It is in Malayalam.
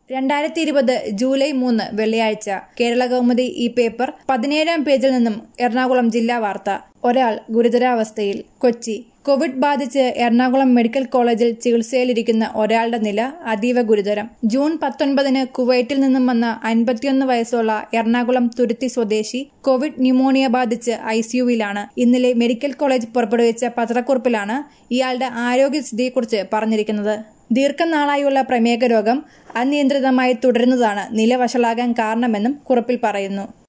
രണ്ടായിരത്തി ഇരുപത് ജൂലൈ മൂന്ന് വെള്ളിയാഴ്ച കേരള കൗമുദി ഈ പേപ്പർ പതിനേഴാം പേജിൽ നിന്നും എറണാകുളം ജില്ലാ വാർത്ത ഒരാൾ ഗുരുതരാവസ്ഥയിൽ കൊച്ചി കോവിഡ് ബാധിച്ച് എറണാകുളം മെഡിക്കൽ കോളേജിൽ ചികിത്സയിലിരിക്കുന്ന ഒരാളുടെ നില അതീവ ഗുരുതരം ജൂൺ പത്തൊൻപതിന് കുവൈറ്റിൽ നിന്നും വന്ന അൻപത്തിയൊന്ന് വയസ്സുള്ള എറണാകുളം തുരുത്തി സ്വദേശി കോവിഡ് ന്യൂമോണിയ ബാധിച്ച് ഐസിയുവിലാണ് ഇന്നലെ മെഡിക്കൽ കോളേജ് പുറപ്പെടുവിച്ച പത്രക്കുറിപ്പിലാണ് ഇയാളുടെ ആരോഗ്യസ്ഥിതിയെക്കുറിച്ച് പറഞ്ഞിരിക്കുന്നത് ദീർഘനാളായുള്ള പ്രമേഹ രോഗം അനിയന്ത്രിതമായി തുടരുന്നതാണ് നില വഷളാകാൻ കാരണമെന്നും കുറിപ്പിൽ പറയുന്നു